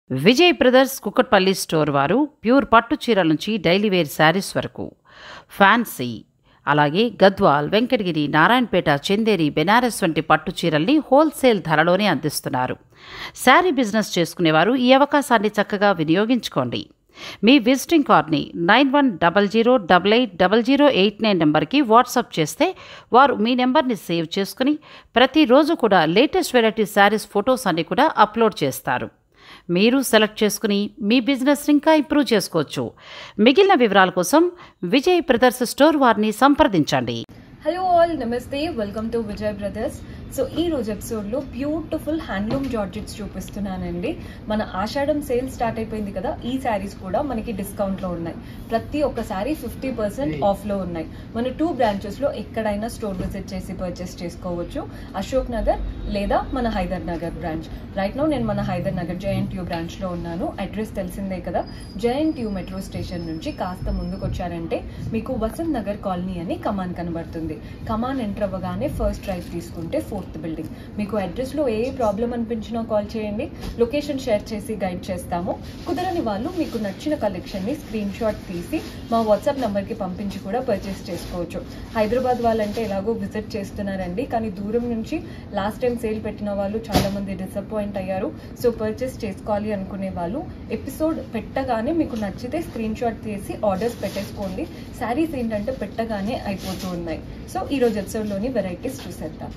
Vijay brothers Kukatpally store వారు pure పట్టు చీరల నుంచి డైలీ వేర్ శారీస్ వరకు ఫ్యాన్సీ అలాగే గద్వాల్ వెంకటగిరి నారాయణపేట చందేరి బెనారస్ వంటి పట్టు చీరల్ని హోల్సేల్ ధరలోనే అందిస్తున్నారు శారీ బిజినెస్ చేసుకునేవారు ఈ అవకాశాన్ని చక్కగా వినియోగించుకోండి మీ విజిటింగ్ కార్డ్ని nine one double zero double eight double zero eight nine నెంబర్కి వాట్సాప్ చేస్తే వారు మీ నెంబర్ని సేవ్ చేసుకుని ప్రతిరోజు కూడా లేటెస్ట్ వెరైటీ శారీస్ ఫొటోస్ అన్ని కూడా అప్లోడ్ చేస్తారు మీరు సెలెక్ట్ చేసుకుని మీ బిజినెస్ ఇంకా ఇంప్రూవ్ చేసుకోవచ్చు మిగిలిన వివరాల కోసం విజయ్ బ్రదర్స్ స్టోర్ వారిని సంప్రదించండి హలో ఆల్ నమస్తే welcome to Vijay brothers so ఈ రోజు ఎపిసోడ్లో బ్యూటిఫుల్ హ్యాండ్లూమ్ జార్జెట్స్ చూపిస్తున్నానండి మన ఆషాఢం సేల్ స్టార్ట్ అయిపోయింది కదా ఈ శారీస్ కూడా మనకి డిస్కౌంట్లో ఉన్నాయి ప్రతి ఒక్క శారీ ఫిఫ్టీ పర్సెంట్ ఆఫ్లో ఉన్నాయి మన టూ బ్రాంచెస్లో ఎక్కడైనా స్టోర్ విజిట్ చేసి పర్చేస్ చేసుకోవచ్చు అశోక్ నగర్ లేదా మన Hyder Nagar branch right now నేను మన హైదర్ నగర్ జయంట్ యూ బ్రాంచ్లో ఉన్నాను అడ్రస్ తెలిసిందే కదా జయంట్ యూ మెట్రో స్టేషన్ నుంచి కాస్త ముందుకు వచ్చారంటే మీకు వసంత్ నగర్ కాలనీ అని కమాన్ కనబడుతుంది కమాన్ ఎంటర్ అవ్వగానే ఫస్ట్ రైట్ తీసుకుంటే ఫోర్త్ బిల్డింగ్ మీకు అడ్రస్లో ఏ ప్రాబ్లం అనిపించినా కాల్ చేయండి లొకేషన్ షేర్ చేసి గైడ్ చేస్తాము కుదరని వాళ్ళు మీకు నచ్చిన కలెక్షన్ని స్క్రీన్ షాట్ తీసి మా వాట్సాప్ నెంబర్కి పంపించి కూడా పర్చేస్ చేసుకోవచ్చు హైదరాబాద్ వాళ్ళంటే ఎలాగో విజిట్ చేస్తున్నారండి కానీ దూరం నుంచి లాస్ట్ టైం సేల్ పెట్టిన వాళ్ళు చాలామంది డిసప్పాయింట్ అయ్యారు సో పర్చేస్ చేసుకోవాలి అనుకునే వాళ్ళు ఎపిసోడ్ పెట్టగానే మీకు నచ్చితే స్క్రీన్ షాట్ తీసి ఆర్డర్స్ పెట్టేసుకోండి శారీస్ ఏంటంటే పెట్టగానే అయిపోతూ ఉన్నాయి సో ఈరోజు ఎపిసోడ్లోని వెరైటీస్ చూసేద్దాం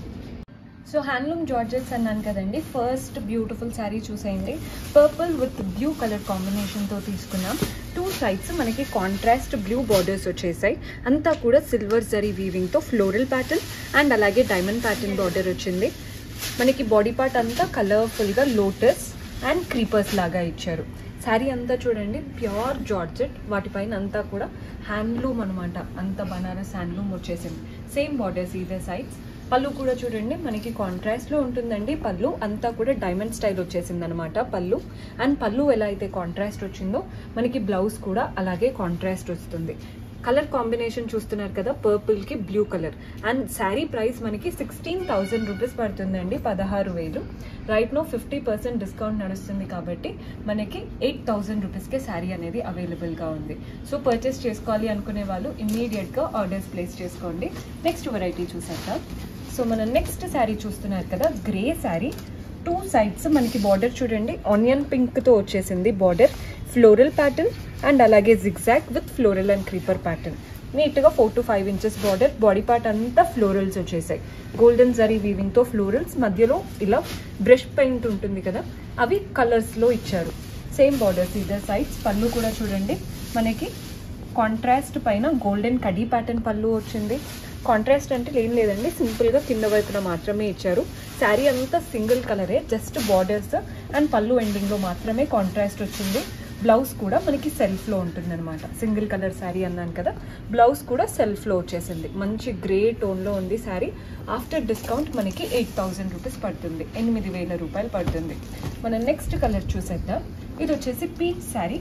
సో హ్యాండ్లూమ్ జార్జెట్స్ అన్నాను కదండి ఫస్ట్ బ్యూటిఫుల్ శారీ చూసేయండి పర్పుల్ విత్ బ్లూ కలర్ కాంబినేషన్తో తీసుకున్నాం టూ సైడ్స్ మనకి కాంట్రాస్ట్ బ్లూ బార్డర్స్ వచ్చేసాయి అంతా కూడా సిల్వర్ జరీ వీవింగ్తో ఫ్లోరల్ ప్యాటర్న్ అండ్ అలాగే డైమండ్ ప్యాటర్న్ బార్డర్ వచ్చింది మనకి బాడీ పార్ట్ అంతా కలర్ఫుల్గా లోటస్ అండ్ క్రీపర్స్ లాగా ఇచ్చారు శారీ అంతా చూడండి ప్యూర్ జార్జెట్ వాటిపైన అంతా కూడా హ్యాండ్లూమ్ అనమాట అంత బనారస్ హ్యాండ్లూమ్ వచ్చేసింది సేమ్ బార్డర్స్ ఇదే సైడ్స్ పళ్ళు కూడా చూడండి మనకి కాంట్రాస్ట్లో ఉంటుందండి పళ్ళు అంతా కూడా డైమండ్ స్టైల్ వచ్చేసింది అనమాట పళ్ళు అండ్ పళ్ళు ఎలా అయితే కాంట్రాస్ట్ వచ్చిందో మనకి బ్లౌజ్ కూడా అలాగే కాంట్రాస్ట్ వస్తుంది కలర్ కాంబినేషన్ చూస్తున్నారు కదా పర్పుల్కి blue colour and sari price మనకి సిక్స్టీన్ థౌజండ్ రూపీస్ పడుతుందండి పదహారు వేలు right now fifty percent discount నడుస్తుంది కాబట్టి మనకి ఎయిట్ థౌజండ్ రూపీస్కే శారీ అనేది అవైలబుల్గా ఉంది సో పర్చేస్ చేసుకోవాలి అనుకునే వాళ్ళు ఇమ్మీడియట్గా ఆర్డర్స్ ప్లేస్ చేసుకోండి నెక్స్ట్ వెరైటీ చూసేద్దాం సో మనం నెక్స్ట్ శారీ చూస్తున్నారు కదా గ్రే శారీ టూ సైడ్స్ మనకి బార్డర్ చూడండి ఆనియన్ పింక్తో వచ్చేసింది బార్డర్ ఫ్లోరల్ ప్యాటర్న్ అండ్ అలాగే zigzag with floral and creeper pattern నీట్గా four to five inches border body part అంతా ఫ్లోరల్స్ వచ్చేసాయి గోల్డెన్ జరీ వీవింగ్తో ఫ్లోరల్స్ మధ్యలో ఇలా బ్రష్ పెయింట్ ఉంటుంది కదా అవి కలర్స్లో ఇచ్చారు సేమ్ బార్డర్స్ ఇదర్ సైడ్స్ పళ్ళు కూడా చూడండి మనకి కాంట్రాస్ట్ పైన గోల్డెన్ కడీ ప్యాటర్న్ పళ్ళు వచ్చింది కాంట్రాస్ట్ అంటే ఏం లేదండి సింపుల్గా కింద వైపున మాత్రమే ఇచ్చారు శారీ అంతా సింగిల్ కలరే జస్ట్ బార్డర్స్ అండ్ పళ్ళు ఎండింగ్లో మాత్రమే కాంట్రాస్ట్ వచ్చింది బ్లౌజ్ కూడా మనకి సెల్ఫ్లో ఉంటుంది అనమాట సింగిల్ కలర్ శారీ అన్నాను కదా బ్లౌజ్ కూడా సెల్ఫ్లో వచ్చేసింది మంచి గ్రే టోన్లో ఉంది శారీ ఆఫ్టర్ డిస్కౌంట్ మనకి ఎయిట్ థౌజండ్ రూపీస్ పడుతుంది ఎనిమిది వేల రూపాయలు పడుతుంది మనం నెక్స్ట్ కలర్ చూసేద్దాం ఇది వచ్చేసి పీచ్ శారీ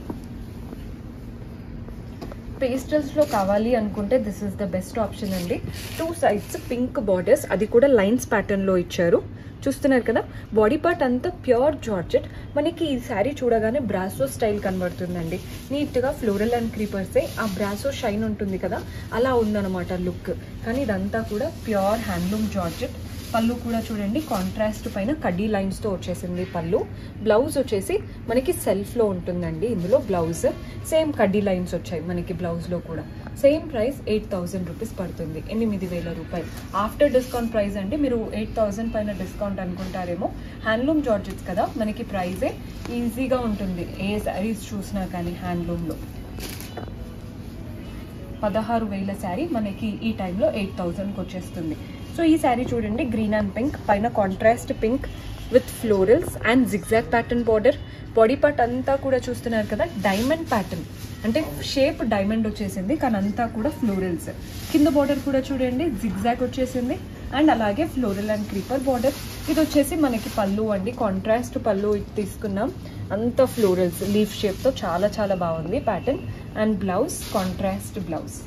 పేస్టల్స్లో కావాలి అనుకుంటే this is the best option అండి టూ సైడ్స్ పింక్ బార్డర్స్ అది కూడా లైన్స్ ప్యాటర్న్లో ఇచ్చారు చూస్తున్నారు కదా బాడీ పార్ట్ అంతా ప్యూర్ జార్జెట్ మనకి ఈ శారీ చూడగానే బ్రాసో స్టైల్ కనబడుతుందండి నీట్గా ఫ్లోరల్ అండ్ క్రీపర్సే ఆ బ్రాసో షైన్ ఉంటుంది కదా అలా ఉందన్నమాట లుక్ కానీ ఇదంతా కూడా ప్యూర్ హ్యాండ్లూమ్ జార్జెట్ పళ్ళు కూడా చూడండి కాంట్రాస్ట్ పైన కడ్డీ లైన్స్తో వచ్చేసింది పళ్ళు బ్లౌజ్ వచ్చేసి మనకి సెల్ఫ్లో ఉంటుందండి ఇందులో బ్లౌజ్ సేమ్ కడ్డీ లైన్స్ వచ్చాయి మనకి బ్లౌజ్లో కూడా same price eight thousand rupees పడుతుంది ఎనిమిది వేల రూపాయలు ఆఫ్టర్ డిస్కౌంట్ ప్రైస్ అంటే మీరు ఎయిట్ థౌజండ్ పైన డిస్కౌంట్ అనుకుంటారేమో హ్యాండ్లూమ్ జార్జెట్స్ కదా మనకి ప్రైజే ఈజీగా ఉంటుంది ఏ శారీస్ చూసినా కానీ హ్యాండ్లూమ్లో పదహారు వేల శారీ మనకి ఈ టైంలో ఎయిట్ థౌజండ్కి వచ్చేస్తుంది సో ఈ శారీ చూడండి గ్రీన్ అండ్ పింక్ పైన contrast pink with florals and zigzag pattern border body part అంతా కూడా చూస్తున్నారు కదా డైమండ్ ప్యాటర్న్ అంటే షేప్ డైమండ్ వచ్చేసింది కానీ అంతా కూడా ఫ్లోరల్స్ కింద బార్డర్ కూడా చూడండి జిగ్జాగ్ వచ్చేసింది అండ్ అలాగే ఫ్లోరల్ అండ్ క్రీపర్ బార్డర్ ఇది వచ్చేసి మనకి పళ్ళు అండి కాంట్రాస్ట్ పళ్ళు తీసుకున్నాం అంత ఫ్లోరల్స్ లీఫ్ షేప్తో చాలా చాలా బాగుంది pattern and blouse contrast blouse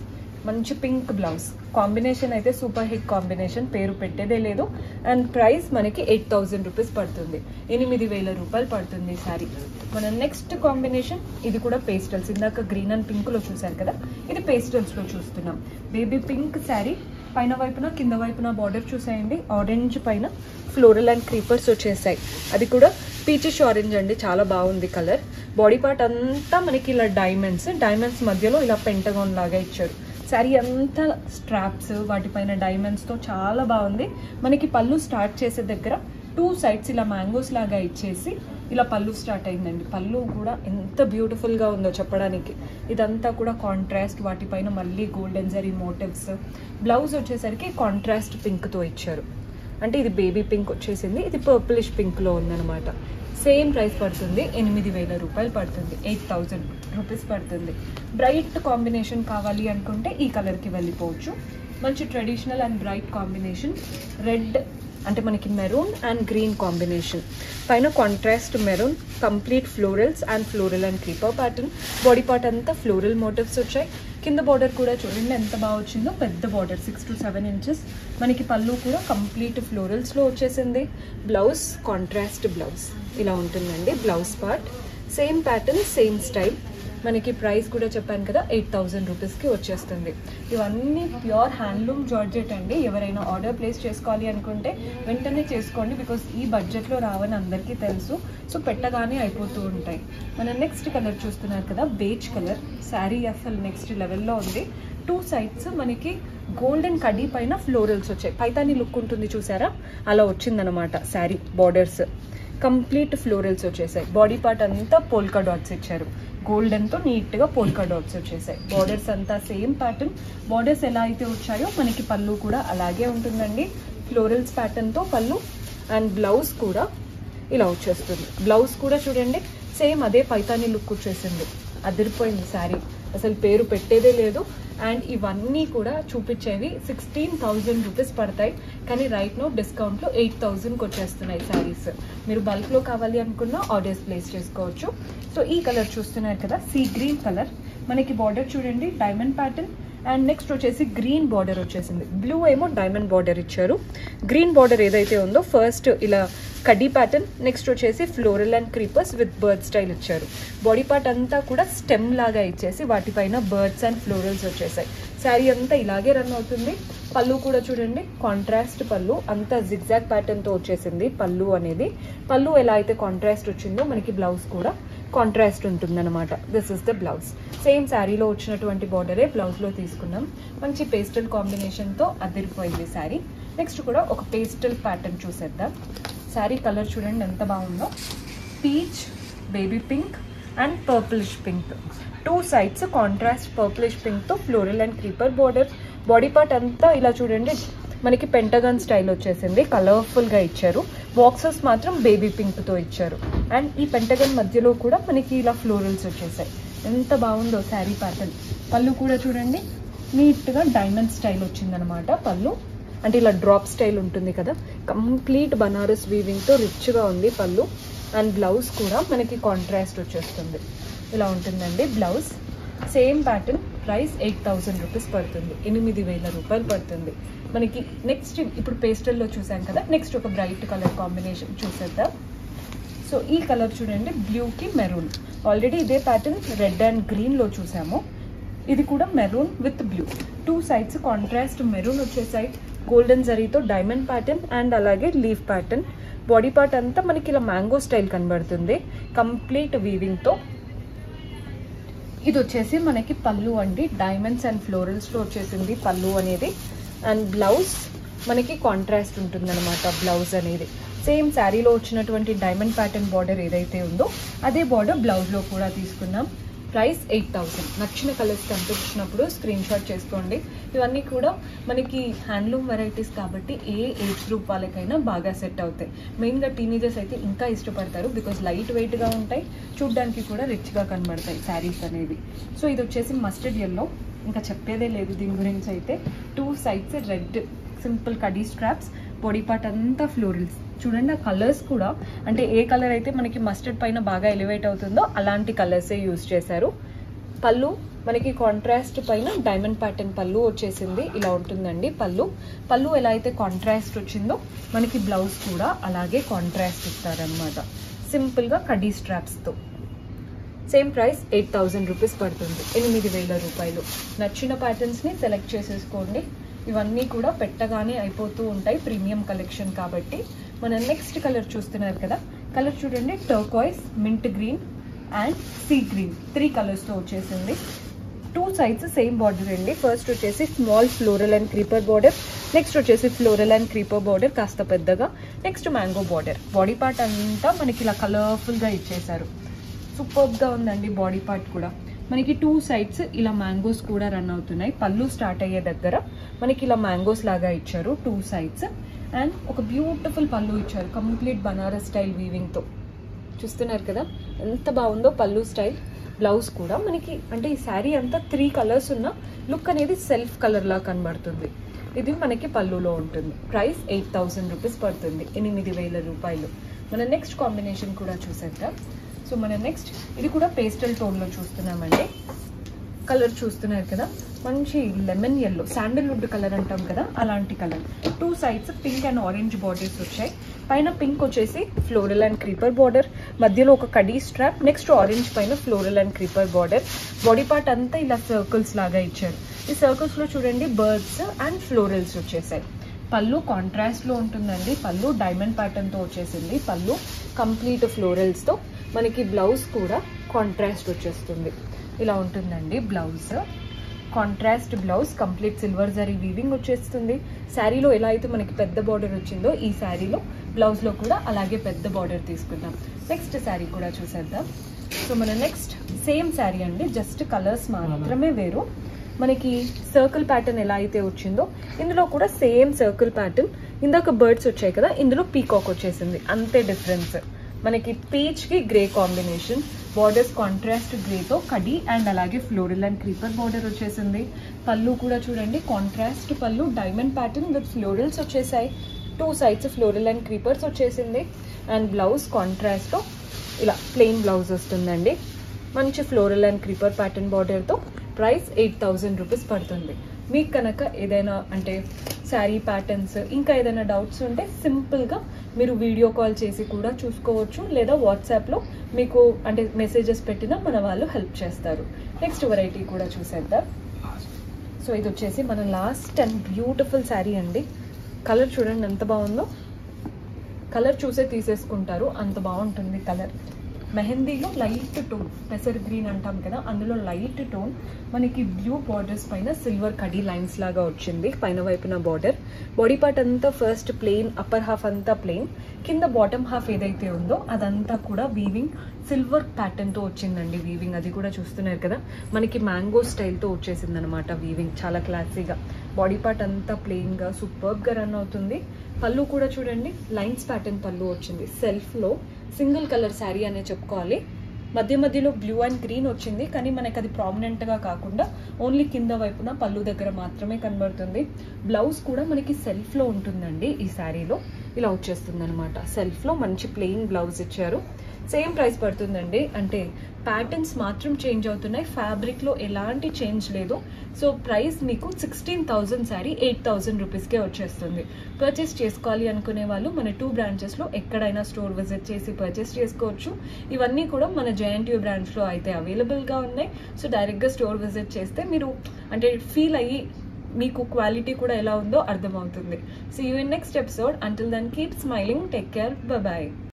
మంచి పింక్ బ్లౌజ్ కాంబినేషన్ అయితే సూపర్ హిట్ కాంబినేషన్ పేరు పెట్టేదే లేదు అండ్ ప్రైస్ మనకి ఎయిట్ థౌజండ్ రూపీస్ పడుతుంది ఎనిమిది వేల రూపాయలు పడుతుంది ఈ శారీ మన నెక్స్ట్ కాంబినేషన్ ఇది కూడా పేస్టల్స్ ఇందాక గ్రీన్ అండ్ పింక్లో చూసారు కదా ఇది పేస్టల్స్లో చూస్తున్నాం బేబీ పింక్ శారీ పైన వైపున కింద వైపున బార్డర్ చూసేయండి ఆరెంజ్ పైన ఫ్లోరల్ అండ్ క్రీపర్స్ వచ్చేసాయి అది కూడా పీచిష్ ఆరెంజ్ అండి చాలా బాగుంది కలర్ బాడీ పార్ట్ అంతా మనకి ఇలా డైమండ్స్ డైమండ్స్ మధ్యలో ఇలా పెంటగాన్ లాగా ఇచ్చారు శారీ అంతా స్ట్రాప్స్ వాటిపైన డైమండ్స్తో చాలా బాగుంది మనకి పళ్ళు స్టార్ట్ చేసే దగ్గర టూ సైడ్స్ ఇలా మ్యాంగోస్ లాగా ఇచ్చేసి ఇలా పళ్ళు స్టార్ట్ అయిందండి పళ్ళు కూడా ఎంత బ్యూటిఫుల్గా ఉందో చెప్పడానికి ఇదంతా కూడా కాంట్రాస్ట్ వాటిపైన మళ్ళీ గోల్డెన్ జరీ మోటివ్స్ బ్లౌజ్ వచ్చేసరికి కాంట్రాస్ట్ పింక్తో ఇచ్చారు అంటే ఇది బేబీ పింక్ వచ్చేసింది ఇది పర్పులిష్ పింక్లో ఉందన్నమాట సేమ్ ప్రైస్ పడుతుంది ఎనిమిది వేల రూపాయలు పడుతుంది ఎయిట్ థౌజండ్ రూపీస్ పడుతుంది బ్రైట్ కాంబినేషన్ కావాలి అనుకుంటే ఈ కలర్కి వెళ్ళిపోవచ్చు మంచి traditional and bright combination red అంటే మనకి మెరూన్ అండ్ గ్రీన్ కాంబినేషన్ పైన contrast maroon complete florals and floral and creeper pattern body part అంతా ఫ్లోరల్ మోటివ్స్ వచ్చాయి కింద బార్డర్ కూడా చూడండి ఎంత బాగా వచ్చిందో పెద్ద border six to seven inches మనకి పళ్ళు కూడా కంప్లీట్ ఫ్లోరల్స్లో వచ్చేసింది బ్లౌజ్ కాంట్రాస్ట్ బ్లౌజ్ ఇలా ఉంటుందండి blouse part same pattern same style మనకి ప్రైస్ కూడా చెప్పాను కదా ఎయిట్ థౌజండ్ రూపీస్కి వచ్చేస్తుంది ఇవన్నీ ప్యూర్ హ్యాండ్లూమ్ జార్జెట్ అండి ఎవరైనా ఆర్డర్ ప్లేస్ చేసుకోవాలి అనుకుంటే వెంటనే చేసుకోండి బికాస్ ఈ బడ్జెట్లో రావని అందరికీ తెలుసు సో పెట్టగానే అయిపోతూ ఉంటాయి మన నెక్స్ట్ కలర్ చూస్తున్నారు కదా బేజ్ కలర్ శారీ అసలు నెక్స్ట్ లెవెల్లో ఉంది టూ సైడ్స్ మనకి గోల్డెన్ కడీ పైన ఫ్లోరల్స్ వచ్చాయి పైతాని లుక్ ఉంటుంది చూసారా అలా వచ్చిందనమాట శారీ బార్డర్స్ కంప్లీట్ ఫ్లోరల్స్ వచ్చేసాయి బాడీ పార్ట్ అంతా పోల్కా డాట్స్ ఇచ్చారు గోల్డెన్తో నీట్గా పోల్కా డాట్స్ వచ్చేసాయి బార్డర్స్ అంతా సేమ్ ప్యాటర్న్ బార్డర్స్ ఎలా అయితే వచ్చాయో మనకి పళ్ళు కూడా అలాగే ఉంటుందండి ఫ్లోరల్స్ ప్యాటర్న్తో పళ్ళు అండ్ బ్లౌజ్ కూడా ఇలా వచ్చేస్తుంది బ్లౌజ్ కూడా చూడండి సేమ్ అదే పైతాని లుక్ వచ్చేసింది అదిరిపోయింది శారీ అసలు పేరు పెట్టేదే లేదు అండ్ ఇవన్నీ కూడా చూపించేవి సిక్స్టీన్ థౌజండ్ రూపీస్ పడతాయి కానీ రైట్ నో డిస్కౌంట్లో ఎయిట్ థౌజండ్కి వచ్చేస్తున్నాయి శారీస్ మీరు బల్క్లో కావాలి అనుకున్న ఆర్డర్స్ ప్లేస్ చేసుకోవచ్చు సో ఈ కలర్ చూస్తున్నారు కదా సీ గ్రీన్ కలర్ మనకి బార్డర్ చూడండి డైమండ్ ప్యాటర్న్ అండ్ నెక్స్ట్ వచ్చేసి గ్రీన్ బార్డర్ వచ్చేసింది బ్లూ ఏమో డైమండ్ బార్డర్ ఇచ్చారు గ్రీన్ బార్డర్ ఏదైతే ఉందో ఫస్ట్ ఇలా కడ్డీ ప్యాటర్న్ నెక్స్ట్ వచ్చేసి floral and creepers with bird style ఇచ్చారు బాడీ పార్ట్ అంతా కూడా స్టెమ్ లాగా ఇచ్చేసి వాటిపైన బర్డ్స్ అండ్ ఫ్లోరల్స్ వచ్చేసాయి శారీ అంతా ఇలాగే రన్ అవుతుంది పళ్ళు కూడా చూడండి కాంట్రాస్ట్ పళ్ళు అంతా జిగ్జాగ్ ప్యాటర్న్తో వచ్చేసింది పళ్ళు అనేది పళ్ళు ఎలా అయితే కాంట్రాస్ట్ వచ్చిందో మనకి బ్లౌజ్ కూడా కాంట్రాస్ట్ ఉంటుందన్నమాట this is the blouse same శారీలో వచ్చినటువంటి బార్డరే బ్లౌజ్లో తీసుకున్నాం మంచి పేస్టల్ కాంబినేషన్తో అదిరిపోయింది శారీ నెక్స్ట్ కూడా ఒక పేస్టల్ ప్యాటర్న్ చూసేద్దాం శారీ కలర్ చూడండి ఎంత బాగుందో peach baby pink and purplish pink two sides contrast purplish పింక్తో floral and creeper border body part అంతా ఇలా చూడండి మనకి పెంటగన్ స్టైల్ వచ్చేసింది కలర్ఫుల్గా ఇచ్చారు బాక్సెస్ మాత్రం బేబీ పింక్తో ఇచ్చారు అండ్ ఈ పెంటగన్ మధ్యలో కూడా మనకి ఇలా ఫ్లోరల్స్ వచ్చేసాయి ఎంత బాగుందో శారీ ప్యాటర్న్ పళ్ళు కూడా చూడండి నీట్గా డైమండ్ స్టైల్ వచ్చిందనమాట పళ్ళు అంటే ఇలా డ్రాప్ స్టైల్ ఉంటుంది కదా కంప్లీట్ బనారస్ వీవింగ్తో రిచ్గా ఉంది పళ్ళు అండ్ బ్లౌజ్ కూడా మనకి కాంట్రాస్ట్ వచ్చేస్తుంది ఇలా ఉంటుందండి blouse same pattern price eight thousand rupees పడుతుంది ఎనిమిది వేల రూపాయలు పడుతుంది మనకి నెక్స్ట్ ఇప్పుడు పేస్టల్లో చూసాం కదా నెక్స్ట్ ఒక బ్రైట్ కలర్ కాంబినేషన్ చూసేద్దాం సో ఈ కలర్ చూడండి బ్లూకి మెరూన్ ఆల్రెడీ ఇదే ప్యాటర్న్ రెడ్ అండ్ గ్రీన్లో చూసాము ఇది కూడా maroon with blue two sides contrast maroon వచ్చేసాయి గోల్డెన్ జరీతో డైమండ్ ప్యాటర్న్ అండ్ అలాగే లీఫ్ ప్యాటర్న్ బాడీ పార్ట్ అంతా మనకి ఇలా మ్యాంగో స్టైల్ కనబడుతుంది కంప్లీట్ వీవింగ్తో ఇది వచ్చేసి మనకి పళ్ళు అండి డైమండ్స్ అండ్ ఫ్లోరల్స్లో వచ్చేసింది పళ్ళు అనేది అండ్ బ్లౌజ్ మనకి కాంట్రాస్ట్ ఉంటుందన్నమాట బ్లౌజ్ అనేది సేమ్ శారీలో వచ్చినటువంటి డైమండ్ ప్యాటర్న్ బార్డర్ ఏదైతే ఉందో అదే బార్డర్ బ్లౌజ్లో కూడా తీసుకున్నాం ప్రైస్ ఎయిట్ థౌసండ్ నచ్చిన కలర్స్ కనిపించినప్పుడు స్క్రీన్ షాట్ చేసుకోండి ఇవన్నీ కూడా మనకి హ్యాండ్లూమ్ వెరైటీస్ కాబట్టి ఏ ఏజ్ గ్రూప్ వాళ్ళకైనా బాగా సెట్ అవుతాయి మెయిన్గా టీనేజర్స్ అయితే ఇంకా ఇష్టపడతారు బికాజ్ లైట్ వెయిట్గా ఉంటాయి చూడ్డానికి కూడా రిచ్గా కనబడతాయి శారీస్ అనేవి సో ఇది వచ్చేసి మస్టర్డ్ ఎల్లో ఇంకా చెప్పేదే లేదు దీని గురించి అయితే టూ సైడ్స్ రెడ్ సింపుల్ కడీ స్ట్రాప్స్ బాడీ పార్ట్ అంతా ఫ్లోరల్స్ చూడండి ఆ కలర్స్ కూడా అంటే ఏ కలర్ అయితే మనకి మస్టర్డ్ పైన బాగా ఎలివేట్ అవుతుందో అలాంటి కలర్సే యూస్ చేశారు పళ్ళు మనకి కాంట్రాస్ట్ పైన డైమండ్ ప్యాటర్న్ పళ్ళు వచ్చేసింది ఇలా ఉంటుందండి పళ్ళు పళ్ళు ఎలా అయితే కాంట్రాస్ట్ వచ్చిందో మనకి బ్లౌజ్ కూడా అలాగే కాంట్రాస్ట్ ఇస్తారనమాట సింపుల్గా కడీ స్ట్రాప్స్తో same price eight thousand rupees పడుతుంది ఎనిమిది వేల రూపాయలు నచ్చిన ప్యాటర్న్స్ని సెలెక్ట్ చేసేసుకోండి ఇవన్నీ కూడా పెట్టగానే అయిపోతూ ఉంటాయి ప్రీమియం కలెక్షన్ కాబట్టి మన నెక్స్ట్ కలర్ చూస్తున్నారు కదా కలర్ చూడండి turquoise mint green and sea green three కలర్స్తో వచ్చేసింది టూ సైడ్స్ సేమ్ బార్డర్ అండి ఫస్ట్ వచ్చేసి small floral and creeper border next వచ్చేసి ఫ్లోరల్ అండ్ క్రీపర్ బార్డర్ కాస్త పెద్దగా next mango border body part అంతా మనకి ఇలా కలర్ఫుల్గా ఇచ్చేసారు సూపర్గా ఉందండి బాడీ పార్ట్ కూడా మనకి టూ సైడ్స్ ఇలా మ్యాంగోస్ కూడా రన్ అవుతున్నాయి పళ్ళు స్టార్ట్ అయ్యే దగ్గర మనకి ఇలా మ్యాంగోస్ లాగా ఇచ్చారు టూ సైడ్స్ అండ్ ఒక బ్యూటిఫుల్ పళ్ళు ఇచ్చారు కంప్లీట్ బనారస్ స్టైల్ వీవింగ్తో చూస్తున్నారు కదా ఎంత బాగుందో పళ్ళు స్టైల్ బ్లౌజ్ కూడా మనకి అంటే ఈ శారీ అంతా త్రీ కలర్స్ ఉన్న లుక్ అనేది సెల్ఫ్ కలర్ లా కనబడుతుంది ఇది మనకి పళ్ళులో ఉంటుంది ప్రైస్ ఎయిట్ థౌసండ్ రూపీస్ పడుతుంది ఎనిమిది వేల రూపాయలు మన నెక్స్ట్ కాంబినేషన్ కూడా చూసేద్దాం సో మన నెక్స్ట్ ఇది కూడా పేస్టల్ టోన్లో చూస్తున్నామండి కలర్ చూస్తున్నారు కదా మంచి లెమన్ ఎల్లో శాండల్వుడ్ కలర్ అంటాం కదా అలాంటి colour two sides pink and orange borders వచ్చాయి పైన పింక్ వచ్చేసి ఫ్లోరల్ అండ్ క్రీపర్ బార్డర్ మధ్యలో ఒక కడీ స్ట్రాప్ నెక్స్ట్ ఆరెంజ్ పైన floral and creeper border body part అంతా ఇలా సర్కిల్స్ లాగా ఇచ్చారు ఈ సర్కిల్స్ లో చూడండి బర్డ్స్ అండ్ ఫ్లోరల్స్ వచ్చేసాయి పళ్ళు కాంట్రాస్ట్ లో ఉంటుందండి పళ్ళు డైమండ్ ప్యాటర్న్ తో వచ్చేసింది పళ్ళు కంప్లీట్ ఫ్లోరల్స్ తో మనకి బ్లౌజ్ కూడా కాంట్రాస్ట్ వచ్చేస్తుంది ఇలా ఉంటుందండి blouse contrast blouse complete silver zari weaving వచ్చేస్తుంది శారీలో ఎలా అయితే మనకి పెద్ద బార్డర్ వచ్చిందో ఈ శారీలో బ్లౌజ్లో కూడా అలాగే పెద్ద బార్డర్ తీసుకుందాం నెక్స్ట్ శారీ కూడా చూసేద్దాం సో మన నెక్స్ట్ సేమ్ శారీ అండి జస్ట్ కలర్స్ మాత్రమే వేరు మనకి సర్కిల్ ప్యాటర్న్ ఎలా అయితే వచ్చిందో ఇందులో కూడా సేమ్ సర్కిల్ ప్యాటర్న్ ఇందాక బర్డ్స్ వచ్చాయి కదా ఇందులో పీకాక్ వచ్చేసింది అంతే డిఫరెన్స్ మనకి పీచ్ కి గ్రే కాంబినేషన్ బార్డర్స్ కాంట్రాస్ట్ గ్రేతో కడి అండ్ అలాగే ఫ్లోరల్ అండ్ క్రీపర్ బార్డర్ వచ్చేసింది పళ్ళు కూడా చూడండి కాంట్రాస్ట్ పళ్ళు డైమండ్ ప్యాటర్న్ విత్ ఫ్లోరల్స్ వచ్చేసాయి two sides floral and creepers వచ్చేసింది అండ్ బ్లౌజ్ కాంట్రాస్ట్తో ఇలా ప్లెయిన్ బ్లౌజ్ వస్తుందండి మంచి ఫ్లోరల్ అండ్ క్రీపర్ ప్యాటర్న్ బార్డర్తో ప్రైస్ ఎయిట్ థౌజండ్ రూపీస్ పడుతుంది మీకు కనుక ఏదైనా అంటే శారీ ప్యాటర్న్స్ ఇంకా ఏదైనా డౌట్స్ ఉంటే సింపుల్గా మీరు వీడియో కాల్ చేసి కూడా చూసుకోవచ్చు లేదా వాట్సాప్లో మీకు అంటే మెసేజెస్ పెట్టినా మన వాళ్ళు హెల్ప్ చేస్తారు నెక్స్ట్ వెరైటీ కూడా చూసేద్దాం సో ఇది వచ్చేసి మన లాస్ట్ అండ్ బ్యూటిఫుల్ శారీ అండి కలర్ చూడండి ఎంత బాగుందో కలర్ చూసే తీసేసుకుంటారు అంత బాగుంటుంది కలర్ మెహందీలో లైట్ టోన్ పెసర్ గ్రీన్ అంటాం కదా అందులో లైట్ టోన్ మనకి బ్లూ బార్డర్స్ పైన సిల్వర్ కడీ లైన్స్ లాగా వచ్చింది పైన వైపున బార్డర్ బాడీ పార్ట్ అంతా ఫస్ట్ ప్లెయిన్ అప్పర్ హాఫ్ అంతా ప్లెయిన్ కింద బాటమ్ హాఫ్ ఏదైతే ఉందో అదంతా కూడా వీవింగ్ సిల్వర్ ప్యాటర్న్తో వచ్చిందండి వీవింగ్ అది కూడా చూస్తున్నారు కదా మనకి మ్యాంగో స్టైల్తో వచ్చేసింది అనమాట వీవింగ్ చాలా క్లాసీగా బాడీ పార్ట్ అంతా ప్లెయిన్గా సూపర్గా రన్ అవుతుంది పళ్ళు కూడా చూడండి లైన్స్ ప్యాటర్న్ పళ్ళు వచ్చింది సెల్ఫ్లో సింగిల్ కలర్ శారీ అనే చెప్పుకోవాలి మధ్య మధ్యలో బ్లూ అండ్ గ్రీన్ వచ్చింది కానీ మనకి అది ప్రామినెంట్గా కాకుండా ఓన్లీ కింద వైపున పళ్ళు దగ్గర మాత్రమే కనబడుతుంది బ్లౌజ్ కూడా మనకి సెల్ఫ్లో ఉంటుందండి ఈ శారీలో ఇలా వచ్చేస్తుంది అనమాట సెల్ఫ్లో మంచి ప్లెయిన్ బ్లౌజ్ ఇచ్చారు సేమ్ ప్రైస్ పడుతుందండి అంటే ప్యాటర్న్స్ మాత్రం చేంజ్ అవుతున్నాయి ఫ్యాబ్రిక్లో ఎలాంటి చేంజ్ లేదు సో ప్రైస్ మీకు sixteen thousand sari eight thousand రూపీస్కే వచ్చేస్తుంది పర్చేస్ చేసుకోవాలి అనుకునే వాళ్ళు మన టూ బ్రాంచెస్లో ఎక్కడైనా స్టోర్ విజిట్ చేసి పర్చేస్ చేసుకోవచ్చు ఇవన్నీ కూడా మన జేఎన్టీయూ బ్రాంచ్లో అయితే అవైలబుల్గా ఉన్నాయి సో డైరెక్ట్గా స్టోర్ విజిట్ చేస్తే మీరు అంటే ఫీల్ అయ్యి మీకు క్వాలిటీ కూడా ఎలా ఉందో అర్థమవుతుంది so you in next episode until then keep smiling take care bye